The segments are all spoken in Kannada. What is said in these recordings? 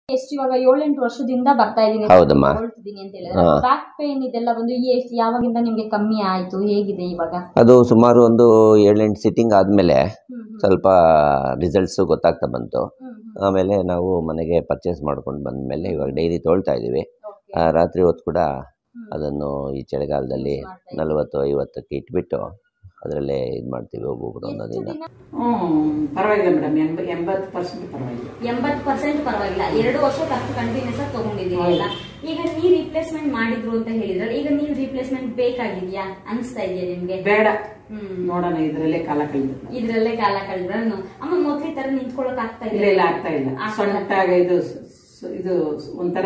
ಎಷ್ಟು ಇವಾಗ ಏಳೆಂಟು ವರ್ಷದಿಂದ ಬರ್ತಾ ಇದೀನಿ ಹೌದಮ್ಮ. ತಗೊಳ್ತಿದೀನಿ ಅಂತ ಹೇಳಿದ್ರೆ ಹಾ. ಬ್ಯಾಕ್ ಪೇನ್ ಇದೆಲ್ಲ ಬಂದು ಎಷ್ಟು ಯಾವಾಗಿಂದ ನಿಮ್ಗೆ ಕಮ್ಮಿ ಆಯ್ತು ಹೇಗಿದೆ ಇವಾಗ ಅದು ಸುಮಾರು ಒಂದು ಏಳೆಂಟು ಸಿಟ್ಟಿಂಗ್ ಆದಮೇಲೆ ಹ್ಮ್, ಹ್ಮ್, ಸ್ವಲ್ಪ ರಿಸಲ್ಟ್ಸು ಗೊತ್ತಾಗ್ತಾ ಬಂತು ಹ್ಮ್, ಹ್ಮ್. ಆಮೇಲೆ ನಾವು ಮನೆಗೆ ಪರ್ಚೇಸ್ ಮಾಡ್ಕೊಂಡು ಬಂದಮೇಲೆ ಇವಾಗ ಡೈಲಿ ತೊಳ್ತಾ ಇದ್ದೀವಿ Okay. ಆ, ರಾತ್ರಿ ಹೊತ್ತು ಕೂಡ ಹ್ಮ್. ಅದನ್ನು ಈ ಚಳಿಗಾಲದಲ್ಲಿ Use ಮಾಡ್ತಾ ಇದ್ದೀವಿ. ನಲವತ್ತು ಐವತ್ತಕ್ಕೆ ಇಟ್ಬಿಟ್ಟು ಅದರಲ್ಲೇ ಇದು ಮಾಡ್ತೀವಿ ಒಬ್ಬೊಬ್ರು ಒಂದೊಂದು ಎಷ್ಟು ದಿನ ದಿನ ಹ್ಮ್ ಪರವಾಗಿಲ್ಲ ಮೇಡಮ್ ಎಂಬ ಎಂಬತ್ತು ಪರ್ಸೆಂಟ್ ಪರವಾಗಿಲ್ಲ ಎಂಬತ್ ಪರ್ಸೆಂಟ್ ಪರವಾಗಿಲ್ಲ ಎರಡು ವರ್ಷ ಅಷ್ಟು ಕಂಟಿನ್ಯೂಸ್ ಆಗಿ ತಗೊಂಡಿದ್ದೀರಿ ಅಲ್ಲ ಈಗ ನೀವ್ ರಿಪ್ಲೇಸ್ಮೆಂಟ್ ಮಾಡಿದ್ರು ಅಂತ ಹೇಳಿದ್ರಲ್ಲ ಈಗ ನೀವು ರಿಪ್ಲೇಸ್ಮೆಂಟ್ ಬೇಕಾಗಿದ್ಯಾ ಅನ್ಸ್ತಾ ಇದೆಯಾ ನಿಮ್ಗೆ ಬೇಡ ಹ್ಮ್ ನೋಡೋಣ ಇದ್ರಲ್ಲೇ ಕಾಲ ಕಳೆದು ಇದ್ರಲ್ಲೇ ಕಾಲ ಕಳೆದ್ರನ್ನು ಅಮ್ಮ ಮೊದ್ಲು ಈ ತರ ನಿಂತ್ಕೊಳಕ್ ಆಗ್ತಾ ಇಲ್ಲ ಇಲ್ಲ ಆಗ್ತಾ ಇಲ್ಲ ಸೊಂಟಾಗ ಇದು ಸ- ಇದು ಒಂಥರ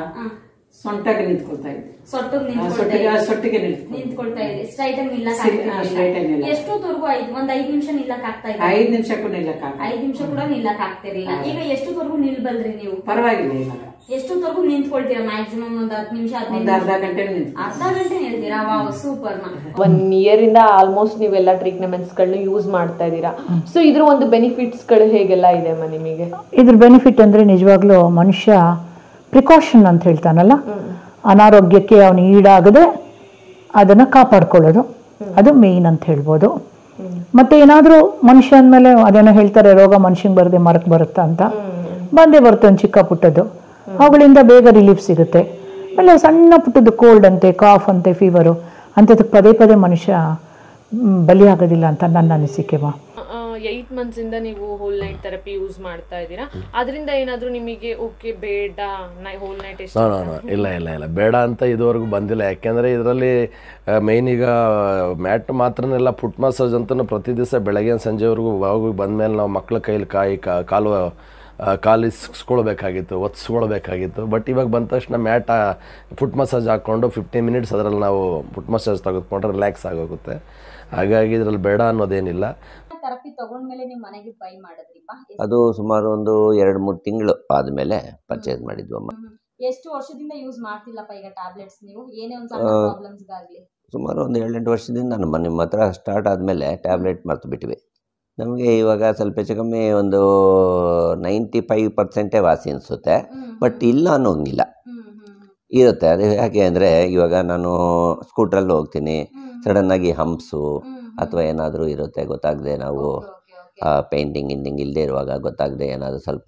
ಸೊಂಟಾಗ ನಿಂತ್ಕೊಳ್ತಾ ಇದ್ದೆ ಸೊಟ್ಟಗ್ ಆ, ಸೊಟ್ಟಿಗೆ ಆ, ಸೊಟ್ಟಿಗೆ ನಿಂತ್ಕೊ ನಿಂತ್ಕೊಳ್ತಾ ಇದೆ ಸ್ಟ್ರೈಟ್ ಆಗಿ ನಿಲ್ಲಕ್ ಸರಿ, ಆ, straight ಆಗಿ ನಿಲ್ಲ. ಎಷ್ಟೊತ್ತವರೆಗೂ ಐದ್ ಒಂದ್ ಐದ್ ನಿಮಿಷ ನಿಲ್ಲಕ್ ಆಗ್ತಾ ಇದೆ ಐದ್ ನಿಮಿಷಕ್ಕೂ ನಿಲ್ಲಕ್ಕಾಗ ಐದ್ ನಿಮಿಷ ಕೂಡ ನಿಲ್ಲಕ್ ಆಗ್ತಿರ್ಲಿಲ್ಲ ಈಗ ಎಷ್ಟೊತ್ತವರೆಗೂ ನಿಲ್ಬಲ್ರಿ ನೀವು ಪರವಾಗಿಲ್ಲ ಇವಾಗ ಎಷ್ಟೊತ್ತವರೆಗೂ ನಿಂತ್ಕೊಳ್ತೀರಾ ಮ್ಯಾಕ್ಸಿಮಮ್ ಒಂದ್ ಹತ್ತು ನಿಮಿಷ ಒಂದ್ ಹದಿನೈದು ಅರ್ಧ ಗಂಟೆ ನಿಂತ್ಕೊ ಅರ್ಧ ಗಂಟೆ ನಿಲ್ತೀರಾ ವಾವ್ ಸೂಪರ್ ಮಾ ಒನ್ ಇಯರಿಂದ ಆಲ್ಮೋಸ್ಟ್ ನೀವೆಲ್ಲ ಟ್ರೀಟ್ಮೆಂಟ್ಸ್ಗಳನ್ನ ಯೂಸ್ ಮಾಡ್ತಾ ಇದ್ದೀರಾ ಸೊ ಇದ್ರ ಒಂದು ಬೆನಿಫಿಟ್ಸ್ಗಳು ಹೇಗೆಲ್ಲ ಇದೆ ಅಮ್ಮ ನಿಮಗೆ ಇದ್ರ ಬೆನಿಫಿಟ್ ಅಂದರೆ ನಿಜವಾಗ್ಲೂ ಮನುಷ್ಯ ಪ್ರಿಕಾಷನ್ ಅಂತ ಹೇಳ್ತಾನಲ್ಲ ಅನಾರೋಗ್ಯಕ್ಕೆ ಅವನು ಈಡಾಗದೆ ಅದನ್ನು ಕಾಪಾಡ್ಕೊಳ್ಳೋದು ಅದು ಮೇಯ್ನ್ ಅಂತ ಹೇಳ್ಬೋದು ಮತ್ತೆ ಏನಾದರೂ ಮನುಷ್ಯ ಅಂದಮೇಲೆ ಅದೇನೋ ಹೇಳ್ತಾರೆ ರೋಗ ಮನುಷ್ಯಂಗೆ ಬರದೆ ಮರಕ್ಕೆ ಬರುತ್ತಾ ಅಂತ ಬಂದೇ ಬರುತ್ತೆ ಒಂದು ಚಿಕ್ಕ ಪುಟ್ಟದ್ದು ಅವುಗಳಿಂದ ಬೇಗ ರಿಲೀಫ್ ಸಿಗುತ್ತೆ ಆಮೇಲೆ ಸಣ್ಣ ಪುಟ್ಟದ್ದು ಕೋಲ್ಡ್ ಅಂತೆ ಕಾಫ್ ಅಂತೆ ಫೀವರು ಅಂಥದಕ್ಕೆ ಪದೇ ಪದೇ ಮನುಷ್ಯ ಮ್, ಬಲಿಯಾಗೋದಿಲ್ಲ ಅಂತ ನನ್ನ ಅನಿಸಿಕೆ ಮಾ ಏಯ್ಟ್ ಮಂತ್ಸಿಂದ ನೀವು ಹೋಲ್ ನೈಟ್ ಥೆರಪಿ ಯೂಸ್ ಮಾಡ್ತಾ ಇದ್ದೀರಾ ಅದರಿಂದ ಏನಾದರೂ ನಿಮಗೆ ಓಕೆ ಬೇಡ ನೈ ಹೋಲ್ ನೈಟ್ ಎಷ್ಟು ನೋ ನೋ ನೋ ಇಲ್ಲ ಇಲ್ಲ ಇಲ್ಲ ಬೇಡ ಅಂತ ಇದುವರೆಗೂ ಬಂದಿಲ್ಲ ಯಾಕೆಂದರೆ ಇದರಲ್ಲಿ ಮೇಯ್ನ್ ಈಗ ಮ್ಯಾಟ್ ಮಾತ್ರನೆಲ್ಲ ಫುಟ್ ಮಸಾಜ್ ಅಂತಲೂ ಪ್ರತಿ ದಿವಸ ಬೆಳಗ್ಗೆ ಸಂಜೆವರೆಗೂ ಹೋಗಿ ಬಂದಮೇಲೆ ನಾವು ಮಕ್ಳ ಕೈಲಿ ಕಾಯಿ ಕಾ ಕಾಲು ಆ, ಕಾಲಿಸ್ಕೊಳ್ಬೇಕಾಗಿತ್ತು ಒತ್ಸ್ಕೊಳ್ಬೇಕಾಗಿತ್ತು ಬಟ್ ಇವಾಗ ಬಂದ ತಕ್ಷಣ ಮ್ಯಾಟ್ ಫುಟ್ ಮಸಾಜ್ ಹಾಕ್ಕೊಂಡು ಫಿಫ್ಟೀನ್ ಮಿನಿಟ್ಸ್ ಅದರಲ್ಲಿ ನಾವು ಫುಟ್ ಮಸಾಜ್ ತೆಗೆದುಕೊಂಡ್ರೆ ರಿಲ್ಯಾಕ್ಸ್ ಆಗೋಗುತ್ತೆ ಹಾಗಾಗಿ ಇದರಲ್ಲಿ ಬೇಡ ಅನ್ನೋದೇನಿಲ್ಲ ಥೆರಪಿ ತಗೊಂಡ್ಮೇಲೆ ನಿಮ್ ಮನೆಗೆ ಬೈ ಮಾಡಿದ್ರಿಪ್ಪ ಎಷ್ಟ್- ಅದು ಸುಮಾರು ಒಂದು ಎರಡು ಮೂರು ತಿಂಗಳು ಆದಮೇಲೆ ಪರ್ಚೇಸ್ ಮಾಡಿದ್ವು ಅಮ್ಮ ಹ್ಮ್. ಎಷ್ಟು ವರ್ಷದಿಂದ ಯೂಸ್ ಮಾಡ್ತಿಲ್ಲಪ್ಪ ಈಗ ಟ್ಯಾಬ್ಲೆಟ್ಸ್ ನೀವು ಏನೇ ಒಂದ್ ಸಣ್ಣ ಆ, ಪ್ರಾಬ್ಲಮ್ಸ್ಗಾಗ್ಲಿ ಸುಮಾರು ಒಂದು ಏಳೆಂಟು ವರ್ಷದಿಂದ ನಮ್ಮ ನಿಮ್ಮ ಹತ್ರ ಸ್ಟಾರ್ಟ್ ಆದಮೇಲೆ ಟ್ಯಾಬ್ಲೆಟ್ ಮರ್ತು ಬಿಟ್ವಿ ನಮಗೆ ಇವಾಗ ಸ್ವಲ್ಪ ಹೆಚ್ಚು ಕಮ್ಮಿ ಒಂದು ನೈಂಟಿ ಫೈವ್ ಪರ್ಸೆಂಟೇ ವಾಸಿ ಅನಿಸುತ್ತೆ ಬಟ್ ಇಲ್ಲ ಅನ್ನೋಂಗಿಲ್ಲ ಹ್ಮ್ ಹ್ಮ್ ಹ್ಮ್ ಇರುತ್ತೆ ಅದು ಯಾಕೆ ಅಂದರೆ ಇವಾಗ ನಾನು ಸ್ಕೂಟ್ರಲ್ಲಿ ಹೋಗ್ತೀನಿ ಸಡನ್ನಾಗಿ ಹಂಪ್ಸು ಅಥವಾ ಏನಾದರೂ ಇರುತ್ತೆ ಗೊತ್ತಾಗದೆ ನಾವು ಪೇಂಟಿಂಗ್ ಗಿಂಟಿಂಗ್ ಇಲ್ಲದೆ ಇರುವಾಗ ಗೊತ್ತಾಗದೆ ಏನಾದರೂ ಸ್ವಲ್ಪ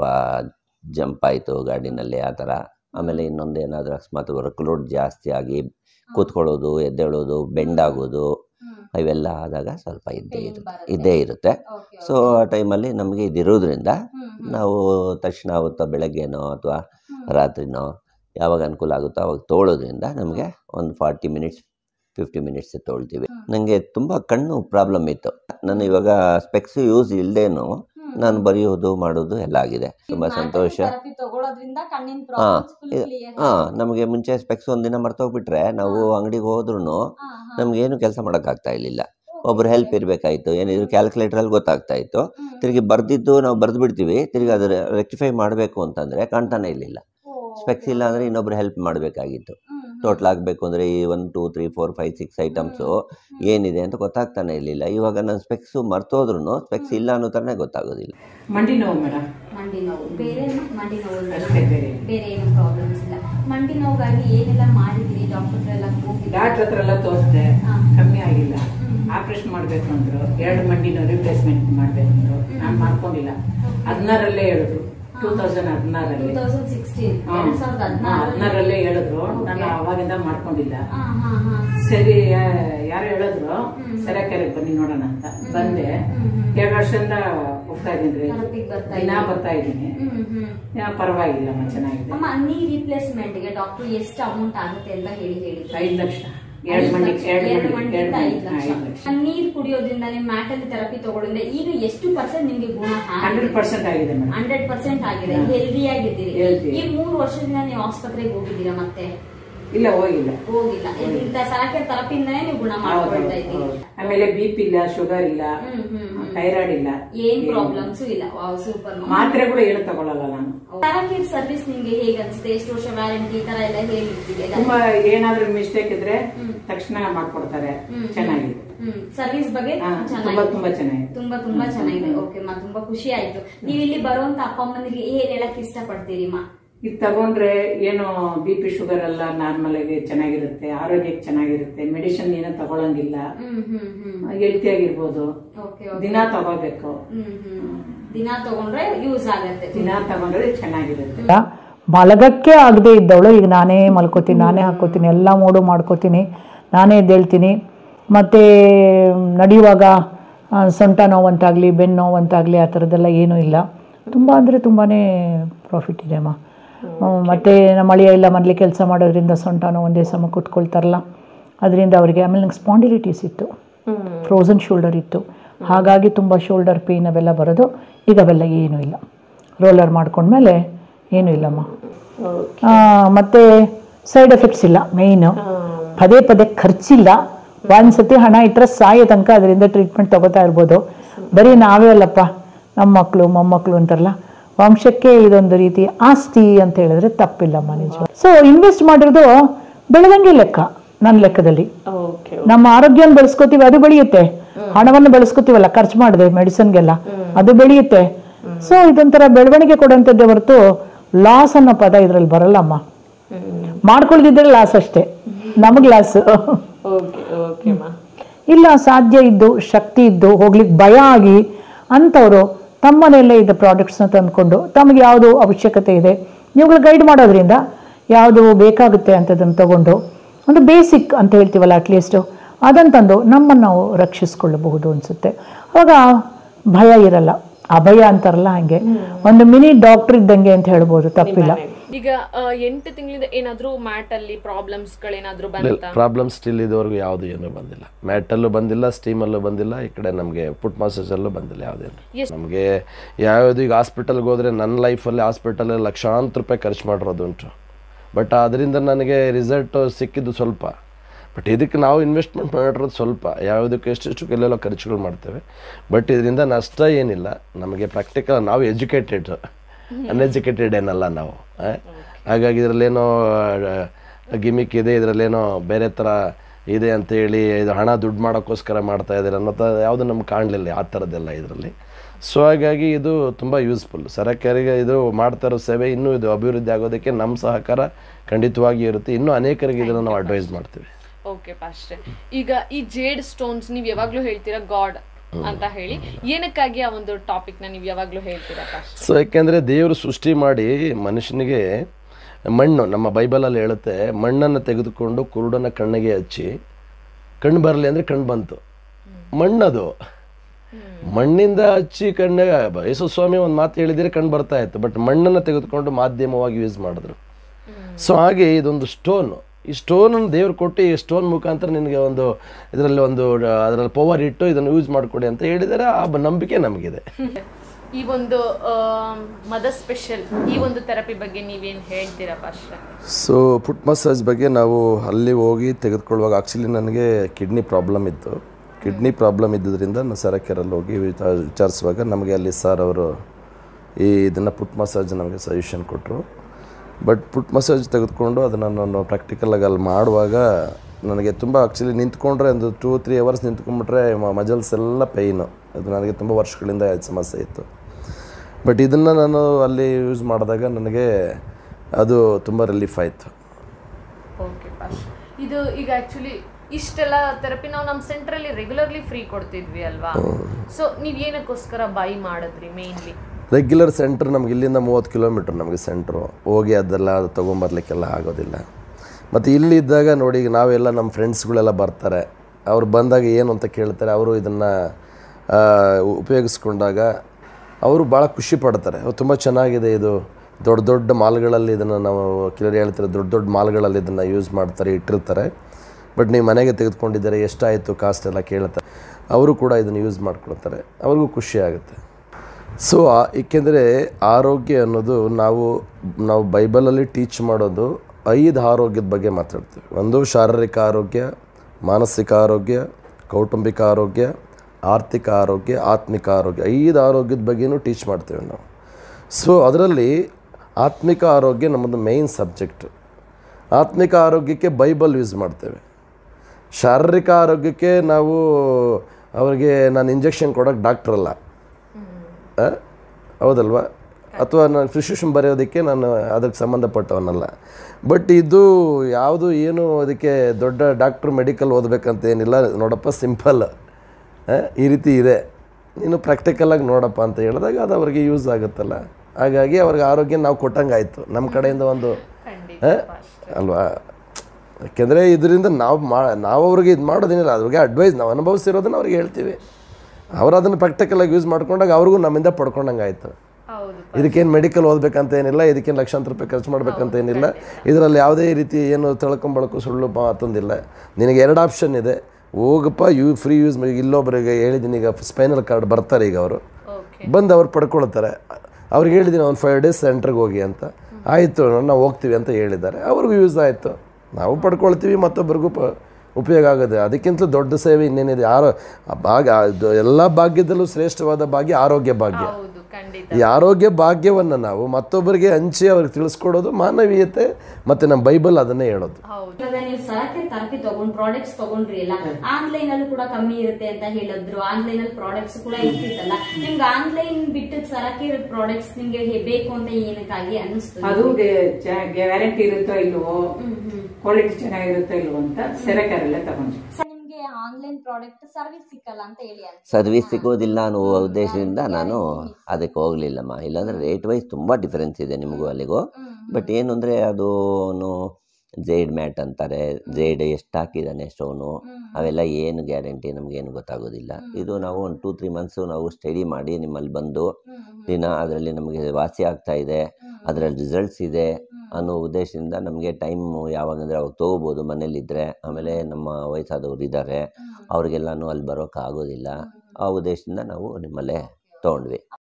ಜಂಪ್ ಆಯಿತು ಗಾಡಿನಲ್ಲಿ ಆ ಥರ ಆಮೇಲೆ ಇನ್ನೊಂದು ಏನಾದರೂ ಅಕಸ್ಮಾತ್ ವರ್ಕ್ ಲೋಡ್ ಜಾಸ್ತಿ ಆಗಿ ಕೂತ್ಕೊಳ್ಳೋದು ಎದ್ದೇಳೋದು ಬೆಂಡ್ ಆಗೋದು ಇವೆಲ್ಲ ಆದಾಗ ಸ್ವಲ್ಪ ಇದ್ದೇ Pain ಇರುತ್ತೆ ಬರುತ್ತೆ. ಇದ್ದೇ ಇರುತ್ತೆ ಓಕೆ ಸೊ ಆ ಟೈಮಲ್ಲಿ ನಮಗೆ ಇದಿರೋದ್ರಿಂದ ನಾವು ತಕ್ಷಣ ಅವತ್ತು ಬೆಳಗ್ಗೆನೋ ಅಥವಾ ರಾತ್ರಿನೋ ಯಾವಾಗ ಅನುಕೂಲ ಆಗುತ್ತೋ ಅವಾಗ ತೊಗೊಳೋದ್ರಿಂದ ನಮಗೆ ಒಂದು ಫಾರ್ಟಿ ಮಿನಿಟ್ಸ್ ಫಿಫ್ಟಿ ಮಿನಿಟ್ಸ್ ತೊಗೊಳ್ತೀವಿ ನನಗೆ ತುಂಬ ಕಣ್ಣು ಪ್ರಾಬ್ಲಮ್ ಇತ್ತು ನಾನು ಇವಾಗ ಸ್ಪೆಕ್ಸ್ ಯೂಸ್ ಇಲ್ಲದೇನು ನಾನು ಬರೆಯೋದು ಮಾಡೋದು ಎಲ್ಲ ಆಗಿದೆ ತುಂಬ ಸಂತೋಷ ಥೆರಪಿ ತಗೊಳ್ಳೋದ್ರಿಂದ ಕಣ್ಣಿನ ಹಾಂ ಪ್ರಾಬ್ಲಮ್ಸ್ ಫುಲ್ ಕ್ಲಿಯರ್ ಹಾಂ ನಮಗೆ ಮುಂಚೆ ಸ್ಪೆಕ್ಸ್ ಒಂದಿನ ಮರ್ತೋಗ್ಬಿಟ್ರೆ ನಾವು ಅಂಗಡಿಗೆ ಹೋದ್ರೂ ನಮಗೇನು ಕೆಲಸ ಮಾಡೋಕ್ಕಾಗ್ತಾ ಇರಲಿಲ್ಲ ಒಬ್ರು ಹೆಲ್ಪ್ ಇರಬೇಕಾಯ್ತು ಏನಿದ್ರು ಕ್ಯಾಲ್ಕುಲೇಟ್ರಲ್ಲಿ ಗೊತ್ತಾಗ್ತಾ ಇತ್ತು ತಿರುಗಿ ಬರ್ದಿದ್ದು ನಾವು ಬರೆದು ಬಿಡ್ತೀವಿ ತಿರುಗಿ ಅದು ರೆಕ್ಟಿಫೈ ಮಾಡಬೇಕು ಅಂತಂದರೆ ಕಾಣ್ತಾನೆ ಇರಲಿಲ್ಲ ಸ್ಪೆಕ್ಸ್ ಇಲ್ಲ ಅಂದರೆ ಇನ್ನೊಬ್ರು ಹೆಲ್ಪ್ ಮಾಡಬೇಕಾಗಿತ್ತು ಟೋಟಲ್ ಆಗಬೇಕು ಅಂದರೆ ಈ one two three four five six items ಏನಿದೆ ಅಂತ ಗೊತ್ತಾಗ್ತಾನೆ ಇರಲಿಲ್ಲ ಇವಾಗ ನಾನು ಸ್ಪೆಕ್ಸು ಮರ್ತೋದ್ರೂ ಸ್ಪೆಕ್ಸ್ ಇಲ್ಲ ಅನ್ನೋ ಥರನೇ ಗೊತ್ತಾಗೋದಿಲ್ಲ ಮಂಡಿ ನೋವು ಮೇಡಮ್ ಮಂಡಿ ನೋವು ಬೇರೆ ಮಂಡಿ ನೋವು ಅಷ್ಟೇ ಬೇರೆ ಬೇರೆ ಏನು ಪ್ರಾಬ್ಲಮ್ಸ್ ಇಲ್ಲ ಮಂಡಿ ನೋವಿಗಾಗಿ ಏನೆಲ್ಲ ಮಾಡಿದಿರಿ ಡಾಕ್ಟರ್ ಎಲ್ಲ ಹೋಗಿ ಡಾಕ್ಟರ್ ಹತ್ರ ಎಲ್ಲ ತೋರಿಸ್ದೆ ಹಾ. ಕಮ್ಮಿ ಆಗಿಲ್ಲ ಆಪರೇಷನ್ ಮಾಡ್ಬೇಕು ಅಂದ್ರು ಎರಡು ಮಂಡಿನ ರಿಪ್ಲೇಸ್ಮೆಂಟ್ ಮಾಡ್ಬೇಕು ಅಂದ್ರು ನಾನು ಮಾಡ್ಕೊಂಡಿಲ್ಲ ಹದಿನಾರಲ್ಲೇ ಹೇಳಿದ್ರು ಟೂ ತೌಸಂಡ್ ಟೂ ಹದಿನಾರಲ್ಲಿ ತೌಸಂಡ್ ಸಿಕ್ಸ್ಟೀನ್ ಎರಡ್ ಸಾವಿರದ ಹದಿನಾರು ಹದಿನಾರಲ್ಲೇ ಹೇಳಿದ್ರು ನಾನು ಅವಾಗಿಂದ ಮಾಡ್ಕೊಂಡಿಲ್ಲ ಹಾ ಹಾ ಹಾ ಸರಿ ಯಾ- ಯಾರು ಹೇಳಿದ್ರು ಸರಿಯಾಗಿ ಬನ್ನಿ ನೋಡೋಣ ಅಂತ ಬಂದೆ ಎರಡು ವರ್ಷದಿಂದ ಹೋಗ್ತಾ ಇದ್ದೀನಿ ಥೆರಪಿಗೆ ಬರ್ತಾ ದಿನ ಇದ್ದೀರಿ. ಬರ್ತಾ ಇದ್ದೀನಿ ಹ್ಮ್ ಹ್ಮ್ ಯಾ, ಪರವಾಗಿಲ್ಲಮ್ಮ ಚೆನ್ನಾಗಿದೆ ಅಮ್ಮ ನೀ ರಿಪ್ಲೇಸ್ಮೆಂಟ್ ಗೆ ಡಾಕ್ಟರ್ ಎಷ್ಟು ಅಮೌಂಟ್ ಆಗುತ್ತೆ ಅಂತ ಹೇಳಿ ಹೇಳಿ ಐದು ಲಕ್ಷ ಎರಡು ಮಂಡಿ ಎರಡು ಎರಡು ಮಂಡಿ ಮಂಡಿಯಿಂದ ಎರಡು ಐದು ಮಂಡಿ ಲಕ್ಷ ಐದು ಲಕ್ಷ ನೀರ್ ಕುಡಿಯೋದ್ರಿಂದ ನಿಮ್ ಮ್ಯಾಟಲ್ ಥೆರಪಿ ತಗೊಳ್ಳೋದ್ರಿಂದ ಈಗ ಎಷ್ಟು ಪರ್ಸೆಂಟ್ ನಿಮ್ಗೆ ಗುಣ ಹಂಡ್ರೆಡ್ ಪರ್ಸೆಂಟ್ ಆಗಿದೆ ಮೇಡಮ್ ಹಂಡ್ರೆಡ್ ಪರ್ಸೆಂಟ್ ಆಗಿದೆ ಹೆಲ್ದಿ ಆಗಿದ್ದೀರಿ Healthy. ಈ ಮೂರು ವರ್ಷದಿಂದ ನೀವು ಆಸ್ಪತ್ರೆಗೆ ಹೋಗಿದ್ದೀರಾ ಮತ್ತೆ ಇಲ್ಲ ಹೋಗಿಲ್ಲ ಹೋಗಿಲ್ಲ ಇಂಥ ಸರಕೆ ಥೆರಪಿಯಿಂದನೇ ನೀವು ಗುಣ ಮಾಡ್ಕೊಳ್ತಾ ಇದ್ದೀರಿ ಹೌದು. ಆಮೇಲೆ ಬಿ ಪಿ ಇಲ್ಲ ಶುಗರ್ ಇಲ್ಲ ಹ್ಮ್ ಹ್ಮ್ ಹ್ಮ್. ಥೈರಾಯ್ಡ್ ಇಲ್ಲ ಏನ್ ಪ್ರಾಬ್ಲಮ್ಸ್ ಇಲ್ಲ ವಾವ್ ಸೂಪರ್ ಮಾತ್ರೆಗಳು ಏನು ತಗೊಳಲ್ಲ ನಾನು ಥೆರಪಿ ಸರ್ವಿಸ್ ನಿಮ್ಗೆ ಹೇಗೆ ಅನ್ಸುತ್ತೆ ಎಷ್ಟು ವರ್ಷ ವ್ಯಾರಂಟಿ ಈ ತರ ಎಲ್ಲ ಹೇಳಿರ್ತೀವಿ ತುಂಬಾ ಏನಾದ್ರೂ ಮಿಸ್ಟೇಕ್ ಇದ್ರೆ ತಕ್ಷಣ ಮಾಡ್ಕೊಡ್ತಾರೆ ಚೆನ್ನಾಗಿದೆ ಹ್ಮ್ ಸರ್ವಿಸ್ ಬಗ್ಗೆ ಹಾ, ತುಂಬಾ ಚೆನ್ನಾಗಿದೆ ತುಂಬಾ ಚೆನ್ನಾಗಿದೆ ತುಂಬಾ ತುಂಬಾ ಚೆನ್ನಾಗಿದೆ ಓಕೆ ಮಾ ತುಂಬಾ ಖುಷಿ ಆಯ್ತು ನೀವು ಇಲ್ಲಿ ಬರುವಂತ ಅಪ್ಪ ಅಮ್ಮನಿಗೆ ಏನ್ ಹೇಳಕ್ ಇಷ್ಟಪಡ್ತೀರಿ ಮಾ ಇದು ತಗೊಂಡ್ರೆ ಏನು ಬಿ ಪಿ ಶುಗರ್ ಎಲ್ಲ ನಾರ್ಮಲ್ ಆಗಿ ಚೆನ್ನಾಗಿರುತ್ತೆ ಆರೋಗ್ಯಕ್ಕೆ ಚೆನ್ನಾಗಿರುತ್ತೆ ಮೆಡಿಸಿನ್ ಏನೋ ತಗೊಳಂಗಿಲ್ಲ ಹ್ಮ್ ಹ್ಮ್ ಹ್ಮ್ ಹೆಲ್ತಿ ಆಗಿರ್ಬೋದು ಓಕೆ ದಿನ ತಗೋಬೇಕು ಹ್ಮ್ ಹ್ಮ್ ದಿನ ತಗೊಂಡ್ರೆ ಯೂಸ್ ಆಗತ್ತೆ ದಿನ ತಗೊಂಡ್ರೆ ಚೆನ್ನಾಗಿರುತ್ತೆ ಮಲಗಕ್ಕೆ ಆಗದೆ ಇದ್ದವಳು ಈಗ ನಾನೇ ಮಲ್ಕೋತೀನಿ ನಾನೇ ಹಾಕ್ಕೋತೀನಿ ಎಲ್ಲ ಮೋಡು ಮಾಡ್ಕೋತೀನಿ ನಾನೇ ಎದ್ದೇಳ್ತೀನಿ ಮತ್ತು ನಡೆಯುವಾಗ ಆ, ಸೊಂಟ ನೋವಂತಾಗಲಿ ಬೆನ್ನು ನೋವಂತಾಗಲಿ ಆ ಥರದ್ದೆಲ್ಲ ಏನೂ ಇಲ್ಲ ತುಂಬ ಅಂದರೆ ತುಂಬಾ ಪ್ರಾಫಿಟ್ ಇದೆ ಅಮ್ಮ ಹ್ಮ್, ಮತ್ತು ನಮ್ಮ ಅಳಿಯ ಎಲ್ಲ ಮನೇಲಿ ಕೆಲಸ ಮಾಡೋದ್ರಿಂದ ಸೊಂಟ ನೋವು ಒಂದೇ ಸಮ ಕೂತ್ಕೊಳ್ತಾರಲ್ಲ ಅದರಿಂದ ಅವರಿಗೆ ಆಮೇಲೆ ನಂಗೆ ಸ್ಪಾಂಡಿಲಿಟೀಸ್ ಇತ್ತು ಫ್ರೋಝನ್ ಶೋಲ್ಡರ್ ಇತ್ತು ಹಾಗಾಗಿ ತುಂಬ ಶೋಲ್ಡರ್ ಪೇಯ್ನ್ ಅವೆಲ್ಲ ಬರೋದು ಈಗ ಅವೆಲ್ಲ ಏನೂ ಇಲ್ಲ ರೋಲರ್ ಮಾಡ್ಕೊಂಡ್ಮೇಲೆ ಏನೂ ಇಲ್ಲಮ್ಮ ಆ, ಮತ್ತೆ ಸೈಡ್ ಎಫೆಕ್ಟ್ಸ್ ಇಲ್ಲ ಮೇಯ್ನು ಪದೇ ಪದೇ ಖರ್ಚಿಲ್ಲ ಒಂದ್ಸತಿ ಹಣ ಇಟ್ಟರೆ ಸಾಯೋ ತನಕ ಅದರಿಂದ ಟ್ರೀಟ್ಮೆಂಟ್ ತಗೋತಾ ಇರ್ಬೋದು ಬರೀ ನಾವೇ ಅಲ್ಲಪ್ಪ ನಮ್ಮ ಮಕ್ಕಳು ಮೊಮ್ಮಕ್ಕಳು ಅಂತಾರಲ್ಲ ವಂಶಕ್ಕೆ ಇದೊಂದು ರೀತಿ ಆಸ್ತಿ ಅಂತ ಹೇಳಿದ್ರೆ ತಪ್ಪಿಲ್ಲಮ್ಮ ನಿಜ ಸೊ ಇನ್ವೆಸ್ಟ್ ಮಾಡಿರೋದು ಬೆಳೆದಂಗೆ ಲೆಕ್ಕ ನನ್ನ ಲೆಕ್ಕದಲ್ಲಿ ನಮ್ಮ ಆರೋಗ್ಯನ ಬೆಳೆಸ್ಕೋತೀವಿ ಅದು ಬೆಳೆಯುತ್ತೆ ಹಣವನ್ನು ಬೆಳೆಸ್ಕೋತೀವಲ್ಲ ಖರ್ಚು ಮಾಡಿದೆ ಮೆಡಿಸಿನ್ಗೆಲ್ಲ ಅದು ಬೆಳೆಯುತ್ತೆ ಸೊ ಇದೊಂಥರ ಬೆಳವಣಿಗೆ ಕೊಡುವಂಥದ್ದೇ ಹೊರತು ಲಾಸ್ ಅನ್ನೋ ಪದ ಇದ್ರಲ್ಲಿ ಬರಲ್ಲಮ್ಮ ಮಾಡ್ಕೊಳ್ದಿದ್ರೆ ಲಾಸ್ ಅಷ್ಟೇ ನಮಗೆ ಲಾಸ್ ಇಲ್ಲ ಸಾಧ್ಯ ಇದ್ದು ಶಕ್ತಿ ಇದ್ದು ಹೋಗ್ಲಿಕ್ಕೆ ಭಯ ಆಗಿ ಅಂಥವ್ರು ತಮ್ಮನೆಯಲ್ಲೇ ಇದ್ದ ಪ್ರಾಡಕ್ಟ್ಸ್ನ ತಂದ್ಕೊಂಡು ತಮಗೆ ಯಾವುದು ಅವಶ್ಯಕತೆ ಇದೆ ನೀವುಗಳು ಗೈಡ್ ಮಾಡೋದ್ರಿಂದ ಯಾವುದು ಬೇಕಾಗುತ್ತೆ ಅಂತದನ್ನು ತಗೊಂಡು ಒಂದು ಬೇಸಿಕ್ ಅಂತ ಹೇಳ್ತೀವಲ್ಲ ಅಟ್ಲೀಸ್ಟು ಅದನ್ನು ತಂದು ನಮ್ಮನ್ನು ನಾವು ರಕ್ಷಿಸ್ಕೊಳ್ಳಬಹುದು ಅನಿಸುತ್ತೆ ಅವಾಗ ಭಯ ಇರಲ್ಲ ಅಭಯ ಅಂತಾರಲ್ಲ ಹಾಗೆ ಒಂದು ಮಿನಿ ಡಾಕ್ಟರ್ ಇದ್ದಂಗೆ ಅಂತ ಹೇಳ್ಬೋದು ತಪ್ಪಿಲ್ಲ ಈಗ ಆ, ಎಂಟು ತಿಂಗಳಿಂದ ಏನಾದ್ರೂ ಮ್ಯಾಟ್ ಅಲ್ಲಿ ಪ್ರಾಬ್ಲಮ್ಸ್ ಗಳೇನಾದ್ರೂ ಬಂತಾ ಪ್ರಾಬ್ಲಮ್ ಸ್ಟಿಲ್ ಇದುವರೆಗೂ ಯಾವುದು ಏನೂ ಬಂದಿಲ್ಲ ಮ್ಯಾಟಲ್ಲೂ ಬಂದಿಲ್ಲ ಸ್ಟೀಮಲ್ಲೂ ಬಂದಿಲ್ಲ ಈ ಕಡೆ ನಮಗೆ ಫುಟ್ ಮಸಾಜಲ್ಲೂ ಬಂದಿಲ್ಲ ಯಾವುದೇನು ನಮಗೆ ಯಾವ್ದು ಈಗ ಹಾಸ್ಪಿಟಲ್ಗೆ ಹೋದರೆ ನನ್ನ ಲೈಫಲ್ಲಿ ಹಾಸ್ಪಿಟಲಲ್ಲಿ ಲಕ್ಷಾಂತರ ರೂಪಾಯಿ ಖರ್ಚು ಮಾಡಿರೋದು ಉಂಟು ಬಟ್ ಅದರಿಂದ ನನಗೆ ರಿಸಲ್ಟ್ ಸಿಕ್ಕಿದ್ದು ಸ್ವಲ್ಪ ಬಟ್ ಇದಕ್ಕೆ ನಾವು ಇನ್ವೆಸ್ಟ್ಮೆಂಟ್ ಮಾಡಿರೋದು ಸ್ವಲ್ಪ ಯಾವುದಕ್ಕೆ ಎಷ್ಟೆಷ್ಟು ಎಲ್ಲೆಲ್ಲೋ ಖರ್ಚುಗಳು ಮಾಡ್ತೇವೆ ಬಟ್ ಇದರಿಂದ ನಷ್ಟ ಏನಿಲ್ಲ ನಮಗೆ ಪ್ರಾಕ್ಟಿಕಲ್ ನಾವು ಎಜುಕೇಟೆಡ್ ಅನ್ಎಜುಕೇಟೆಡ್ ಏನಲ್ಲ ನಾವು ಆ? ಹಾಗಾಗಿ ಇದರಲ್ಲೇನೋ ಗಿಮಿಕ್ ಇದೆ ಇದರಲ್ಲೇನೋ ಬೇರೆ ಥರ ಇದೆ ಅಂತೇಳಿ ಇದು ಹಣ ದುಡ್ಡು ಮಾಡೋಕ್ಕೋಸ್ಕರ ಮಾಡ್ತಾ ಇದ್ದಾರೆ ಅನ್ನೋ ಯಾವುದು ನಮ್ಗೆ ಕಾಣಲಿಲ್ಲ ಆ ಥರದ್ದೆಲ್ಲ ಇದರಲ್ಲಿ ಸೊ ಹಾಗಾಗಿ ಇದು ತುಂಬ ಯೂಸ್ಫುಲ್ ಸರ್ಕಾರಿಗೆ ಇದು ಮಾಡ್ತಾ ಇರೋ ಸೇವೆ ಇನ್ನೂ ಇದು ಅಭಿವೃದ್ಧಿ ಆಗೋದಕ್ಕೆ ನಮ್ಮ ಸಹಕಾರ ಖಂಡಿತವಾಗಿ ಇರುತ್ತೆ ಇನ್ನೂ ಅನೇಕರಿಗೆ ಇದನ್ನು ನಾವು ಅಡ್ವೈಸ್ ಮಾಡ್ತೀವಿ ಓಕೆ ಪಾಸ್ಟ್ರೆ ಈಗ ಈ ಜೇಡ್ ಸ್ಟೋನ್ಸ್ ನೀವು ಯಾವಾಗ್ಲೂ ಹೇಳ್ತೀರಾ ಗಾಡ್ ಅಂತ ಹೇಳಿ ಏನಕ್ಕಾಗಿ ಆ ಒಂದು ಟಾಪಿಕ್ ನ ನೀವು ಯಾವಾಗ್ಲೂ ಹೇಳ್ತೀರಾ ಪಾಸ್ಟ್ರೆ ಸೊ ಯಾಕೆಂದರೆ ದೇವರು ಸೃಷ್ಟಿ ಮಾಡಿ ಮನುಷ್ಯನಿಗೆ ಮಣ್ಣು ನಮ್ಮ ಬೈಬಲಲ್ಲಿ ಹೇಳುತ್ತೆ ಮಣ್ಣನ್ನು ತೆಗೆದುಕೊಂಡು ಕುರುಡನ ಕಣ್ಣಿಗೆ ಹಚ್ಚಿ ಕಣ್ಣು ಬರಲಿ ಅಂದರೆ ಕಣ್ಣು ಬಂತು ಮಣ್ಣದು ಮಣ್ಣಿಂದ ಹಚ್ಚಿ ಕಣ್ಣಿಗೆ ಯೇಸು ಸ್ವಾಮಿ ಒಂದು ಮಾತು ಹೇಳಿದರೆ ಕಣ್ಣು ಬರ್ತಾ ಇತ್ತು ಬಟ್ ಮಣ್ಣನ್ನು ತೆಗೆದುಕೊಂಡು ಮಾಧ್ಯಮವಾಗಿ ಯೂಸ್ ಮಾಡಿದ್ರು ಸೊ ಹಾಗೆ ಇದೊಂದು ಸ್ಟೋನು ಈ ಸ್ಟೋನನ್ನು ದೇವ್ರು ಕೊಟ್ಟು ಈ ಸ್ಟೋನ್ ಮುಖಾಂತರ ನಿನಗೆ ಒಂದು ಇದರಲ್ಲಿ ಒಂದು ಅದರಲ್ಲಿ ಪವರ್ ಇಟ್ಟು ಇದನ್ನು ಯೂಸ್ ಮಾಡಿಕೊಡಿ ಅಂತ ಹೇಳಿದರೆ ಆ ಬ- ನಂಬಿಕೆ ನಮಗಿದೆ ಈ ಒಂದು ಮದರ್ ಸ್ಪೆಷಲ್ ಈ ಒಂದು ಥೆರಪಿ ಬಗ್ಗೆ ನೀವೇನ್ ಹೇಳ್ತೀರಾ ಪಾಸ್ಟ್ರೆ ಸೊ ಫುಟ್ ಮಸಾಜ್ ಬಗ್ಗೆ ನಾವು ಅಲ್ಲಿ ಹೋಗಿ ತೆಗೆದುಕೊಳ್ಳುವಾಗ ಆ್ಯಕ್ಚುಲಿ ನನಗೆ ಕಿಡ್ನಿ ಪ್ರಾಬ್ಲಮ್ ಇತ್ತು ಕಿಡ್ನಿ ಪ್ರಾಬ್ಲಮ್ ಇದ್ದುದರಿಂದ ನಾನು ಸರಕೆರಲ್ಲಿ ಹೋಗಿ ವಿಚಾ- ವಿಚಾರಿಸುವಾಗ ನಮಗೆ ಅಲ್ಲಿ ಸರ್ ಅವರು ಈ ಇದನ್ನು ಫುಟ್ ಮಸಾಜ್ ನಮಗೆ ಸಜೆಷನ್ ಕೊಟ್ಟರು ಬಟ್ ಫುಟ್ ಮಸಾಜ್ ತೆಗೆದುಕೊಂಡು ಅದನ್ನು ನಾನು ಪ್ರಾಕ್ಟಿಕಲಾಗಿ ಅಲ್ಲಿ ಮಾಡುವಾಗ ನನಗೆ ತುಂಬ ಆ್ಯಕ್ಚುಲಿ ನಿಂತ್ಕೊಂಡ್ರೆ ಒಂದು ಟೂ ತ್ರೀ ಅವರ್ಸ್ ನಿಂತ್ಕೊಂಡ್ಬಿಟ್ರೆ ಮಜಲ್ಸ್ ಎಲ್ಲ ಪೇಯ್ನು ಅದು ನನಗೆ ತುಂಬ ವರ್ಷಗಳಿಂದ ಸಮಸ್ಯೆ ಇತ್ತು ಬಟ್ ಇದನ್ನು ನಾನು ಅಲ್ಲಿ ಯೂಸ್ ಮಾಡಿದಾಗ ನನಗೆ ಅದು ತುಂಬ ರಿಲೀಫ್ ಆಯಿತು ಓಕೆ ಪಾಸ್ಟ್ರೆ ಇದು ಈಗ ಆಕ್ಚುಲಿ ಇಷ್ಟೆಲ್ಲ ಥೆರಪಿ ನಾವು ನಮ್ಮ ಸೆಂಟ್ರಲ್ಲಿ ರೆಗ್ಯುಲರ್ಲಿ ಫ್ರೀ ಕೊಡ್ತಿದ್ವಿ ಅಲ್ವಾ ಸೊ ನೀವು ಏನಕ್ಕೋಸ್ಕರ ಬೈ ಮಾಡಿದ್ರಿ ಮೇನ್ಲಿ ರೆಗ್ಯುಲರ್ ಸೆಂಟ್ರ್ ನಮ್ಗೆ ಇಲ್ಲಿಂದ ಮೂವತ್ತು ಕಿಲೋಮೀಟ್ರ್ ನಮಗೆ ಸೆಂಟ್ರು ಹೋಗಿ ಅದೆಲ್ಲ ಅದು ತೊಗೊಂಬರ್ಲಿಕ್ಕೆಲ್ಲ ಆಗೋದಿಲ್ಲ ಮತ್ತು ಇಲ್ಲಿದ್ದಾಗ ನೋಡಿ ಈಗ ನಾವೆಲ್ಲ ನಮ್ಮ ಫ್ರೆಂಡ್ಸ್ಗಳೆಲ್ಲ ಬರ್ತಾರೆ ಅವ್ರು ಬಂದಾಗ ಏನು ಅಂತ ಕೇಳ್ತಾರೆ ಅವರು ಇದನ್ನು ಉಪಯೋಗಿಸ್ಕೊಂಡಾಗ ಅವರು ಭಾಳ ಖುಷಿ ಪಡ್ತಾರೆ ಅವ್ರು ತುಂಬ ಚೆನ್ನಾಗಿದೆ ಇದು ದೊಡ್ಡ ದೊಡ್ಡ ಮಾಲ್ಗಳಲ್ಲಿ ಇದನ್ನು ನಾವು ಕೆಲವರು ಹೇಳ್ತಾರೆ ದೊಡ್ಡ ದೊಡ್ಡ ಮಾಲ್ಗಳಲ್ಲಿ ಇದನ್ನು ಯೂಸ್ ಮಾಡ್ತಾರೆ ಇಟ್ಟಿರ್ತಾರೆ ಬಟ್ ನೀವು ಮನೆಗೆ ತೆಗೆದುಕೊಂಡಿದ್ದಾರೆ ಎಷ್ಟಾಯಿತು ಕಾಸ್ಟ್ ಎಲ್ಲ ಕೇಳ್ತಾರೆ ಅವರು ಕೂಡ ಇದನ್ನು ಯೂಸ್ ಮಾಡ್ಕೊಳ್ತಾರೆ ಅವ್ರಿಗೂ ಖುಷಿ ಆಗುತ್ತೆ ಸೊ ಏಕೆಂದರೆ ಆರೋಗ್ಯ ಅನ್ನೋದು ನಾವು ನಾವು ಬೈಬಲಲ್ಲಿ ಟೀಚ್ ಮಾಡೋದು ಐದು ಆರೋಗ್ಯದ ಬಗ್ಗೆ ಮಾತಾಡ್ತೀವಿ ಒಂದು ಶಾರೀರಿಕ ಆರೋಗ್ಯ ಮಾನಸಿಕ ಆರೋಗ್ಯ ಕೌಟುಂಬಿಕ ಆರೋಗ್ಯ ಆರ್ಥಿಕ ಆರೋಗ್ಯ ಆತ್ಮಿಕ ಆರೋಗ್ಯ ಐದು ಆರೋಗ್ಯದ ಬಗ್ಗೆನೂ ಟೀಚ್ ಮಾಡ್ತೇವೆ ನಾವು ಸೊ ಅದರಲ್ಲಿ ಆತ್ಮಿಕ ಆರೋಗ್ಯ ನಮ್ಮದು ಮೇಯ್ನ್ ಸಬ್ಜೆಕ್ಟು ಆತ್ಮಿಕ ಆರೋಗ್ಯಕ್ಕೆ ಬೈಬಲ್ ಯೂಸ್ ಮಾಡ್ತೇವೆ ಶಾರೀರಿಕ ಆರೋಗ್ಯಕ್ಕೆ ನಾವು ಅವರಿಗೆ ನಾನು ಇಂಜೆಕ್ಷನ್ ಕೊಡೋಕ್ಕೆ ಡಾಕ್ಟ್ರ್ ಅಲ್ಲ ಆ? ಹೌದಲ್ವಾ ಅಥವಾ ನಾನು ಪ್ರಿಸ್ಕ್ರಿಪ್ಷನ್ ಬರೆಯೋದಕ್ಕೆ ನಾನು ಅದಕ್ಕೆ ಸಂಬಂಧಪಟ್ಟವನಲ್ಲ ಬಟ್ ಇದು ಯಾವುದು ಏನು ಅದಕ್ಕೆ ದೊಡ್ಡ ಡಾಕ್ಟ್ರ್ ಮೆಡಿಕಲ್ ಓದಬೇಕಂತ ಏನಿಲ್ಲ ನೋಡಪ್ಪ ಸಿಂಪಲ್ ಈ ರೀತಿ ಇದೆ ನೀನು ಪ್ರಾಕ್ಟಿಕಲಾಗಿ ನೋಡಪ್ಪ ಅಂತ ಹೇಳಿದಾಗ ಅದು ಅವ್ರಿಗೆ ಯೂಸ್ ಆಗುತ್ತಲ್ಲ ಹಾಗಾಗಿ ಅವ್ರಿಗೆ ಆರೋಗ್ಯ ನಾವು ಕೊಟ್ಟಂಗೆ ಆಯಿತು ನಮ್ಮ ಕಡೆಯಿಂದ ಒಂದು ಆ, ಅಲ್ವಾ ಯಾಕೆಂದರೆ ಇದರಿಂದ ನಾವು ಮಾ ನಾವು ಅವ್ರಿಗೆ ಇದು ಮಾಡೋದೇನಿಲ್ಲ ಅವ್ರಿಗೆ ಅಡ್ವೈಸ್ ನಾವು ಅನುಭವಿಸಿರೋದನ್ನ ಅವ್ರಿಗೆ ಹೇಳ್ತೀವಿ ಅವ್ರು ಅದನ್ನು ಪ್ರಾಕ್ಟಿಕಲಾಗಿ ಯೂಸ್ ಮಾಡ್ಕೊಂಡಾಗ ಅವ್ರಿಗೂ ನಮ್ಮಿಂದ ಪಡ್ಕೊಂಡಂಗೆ ಆಯಿತು ಹೌದು ಇದಕ್ಕೇನು ಮೆಡಿಕಲ್ ಓದಬೇಕಂತ ಏನಿಲ್ಲ ಇದಕ್ಕೇನು ಲಕ್ಷಾಂತರ ರೂಪಾಯಿ ಖರ್ಚು ಮಾಡಬೇಕಂತ ಏನಿಲ್ಲ ಇದರಲ್ಲಿ ಯಾವುದೇ ರೀತಿ ಏನು ತಿಳ್ಕೊಂಬಳಕು ಸುಳ್ಳು ಮಾತೊಂದಿಲ್ಲ ನಿನಗೆ ಎರಡು ಆಪ್ಷನ್ ಇದೆ ಹೋಗಪ್ಪ ಯೂ ಫ್ರೀ ಯೂಸ್ ಇಲ್ಲೊಬ್ಬರಿಗೆ ಹೇಳಿದ್ದೀನಿ ಈಗ ಸ್ಪೈನಲ್ ಕಾರ್ಡ್ ಬರ್ತಾರೆ ಈಗ ಅವರು ಓಕೆ ಬಂದು ಅವ್ರು ಪಡ್ಕೊಳ್ತಾರೆ ಅವ್ರಿಗೆ ಹೇಳಿದ್ದೀನಿ ಒಂದು ಫೈವ್ ಡೇಸ್ ಸೆಂಟ್ರಿಗೆ ಹೋಗಿ ಅಂತ ಆಯಿತು ನಾವು ಹೋಗ್ತೀವಿ ಅಂತ ಹೇಳಿದ್ದಾರೆ ಅವ್ರಿಗೂ ಯೂಸ್ ಆಯಿತು ನಾವು ಪಡ್ಕೊಳ್ತೀವಿ ಮತ್ತೊಬ್ಬರಿಗೂ ಪ ಉಪಯೋಗ ಆಗುತ್ತೆ ಅದಕ್ಕಿಂತ ದೊಡ್ಡ ಸೇವೆ ಇನ್ನೇನಿದೆ ಆರೋ ಭಾಗ್ಯ ಅದು ಎಲ್ಲ ಭಾಗ್ಯದಲ್ಲೂ ಶ್ರೇಷ್ಠವಾದ ಭಾಗ್ಯ ಆರೋಗ್ಯ ಭಾಗ್ಯ ಹೌದು ಖಂಡಿತ ಈ ಆರೋಗ್ಯ ಭಾಗ್ಯವನ್ನು ನಾವು ಮತ್ತೊಬ್ಬರಿಗೆ ಹಂಚಿ ಅವ್ರಿಗೆ ತಿಳಿಸ್ಕೊಡೋದು ಮಾನವೀಯತೆ ಮತ್ತು ನಮ್ಮ ಬೈಬಲ್ ಅದನ್ನೇ ಹೇಳೋದು ಹೌದು ಇವಾಗ ನೀವು ಸರಕ್ಕೆ ಥೆರಪಿ ತಗೊಂಡ್ ಪ್ರಾಡಕ್ಟ್ಸ್ ತಗೊಂಡ್ರಿ ಅಲ್ಲ ಆನ್ಲೈನ್ ಅಲ್ಲೂ ಕೂಡ ಕಮ್ಮಿ ಇರುತ್ತೆ ಅಂತ ಹೇಳಿದ್ರು ಆನ್ಲೈನ್ ಅಲ್ಲಿ ಪ್ರಾಡಕ್ಟ್ಸ್ ಕೂಡ ಇರ್ತಿತ್ತಲ್ಲ ನಿಮ್ಗೆ ಆನ್ಲೈನ್ ಬಿಟ್ಟು ಸರಕ್ಕೆ ಪ್ರಾಡಕ್ಟ್ಸ್ ನಿಮ್ಗೆ ಹೇ- ಬೇಕು ಅಂತ ಏನಕ್ಕಾಗಿ ಅನಿಸ್ತು ಅದು ಗ್ಯಾರಂಟಿ ಇರುತ್ತೋ ಇಲ್ವೋ ಕ್ವಾಲಿಟಿ ಚೆನ್ನಾಗಿರುತ್ತೋ ಇಲ್ವೋ ಅಂತ ಸೆರೆಕಾರಲ್ಲೇ ತಗೊಂಡ್ವಿ ನಿಮ್ಗೆ ಆನ್ಲೈನ್ ಪ್ರಾಡಕ್ಟ್ ಸರ್ವಿಸ್ ಸಿಕ್ಕಲ್ಲ ಅಂತ ಹೇಳಿ ಅನ್ಸುತ್ತೆ. ಸರ್ವಿಸ್ ಸಿಗೋದಿಲ್ಲ ಅನ್ನೋ ಉದ್ದೇಶದಿಂದ ನಾನು ಅದಕ್ಕೆ ಹೋಗಲಿಲ್ಲಮ್ಮ ಇಲ್ಲಾಂದರೆ ರೇಟ್ ವೈಸ್ ತುಂಬ ಡಿಫರೆನ್ಸ್ ಇದೆ ನಿಮಗೂ ಅಲ್ಲಿಗೂ ಬಟ್ ಏನು ಅಂದರೆ ಅದು ಜೇಡ್ ಮ್ಯಾಟ್ ಅಂತಾರೆ ಜೇಡ್ ಎಷ್ಟು ಹಾಕಿದ್ದಾನೆ ಸ್ಟೋನು ಅವೆಲ್ಲ ಏನು ಗ್ಯಾರಂಟಿ ನಮಗೇನು ಗೊತ್ತಾಗೋದಿಲ್ಲ ಇದು ನಾವು ಒಂದು ಟೂ ತ್ರೀ ಮಂತ್ಸು ನಾವು ಸ್ಟಡಿ ಮಾಡಿ ನಿಮ್ಮಲ್ಲಿ ಬಂದು ದಿನ ಅದರಲ್ಲಿ ನಮಗೆ ವಾಸಿ ಆಗ್ತಾ ಇದೆ ಅದರಲ್ಲಿ ರಿಸಲ್ಟ್ಸ್ ಇದೆ ಅನ್ನೋ ಉದ್ದೇಶದಿಂದ ನಮಗೆ ಟೈಮ್ ಯಾವಾಗಂದರೆ ಅವಾಗ ತೊಗೋಬೋದು ಮನೇಲಿದ್ದರೆ ಆಮೇಲೆ ನಮ್ಮ ವಯಸ್ಸಾದವ್ರು ಇದ್ದಾರೆ ಅವ್ರಿಗೆಲ್ಲನೂ ಅಲ್ಲಿ ಬರೋಕ್ಕಾಗೋದಿಲ್ಲ ಆ ಉದ್ದೇಶದಿಂದ ನಾವು ನಿಮ್ಮಲ್ಲೇ ತೊಗೊಂಡ್ವಿ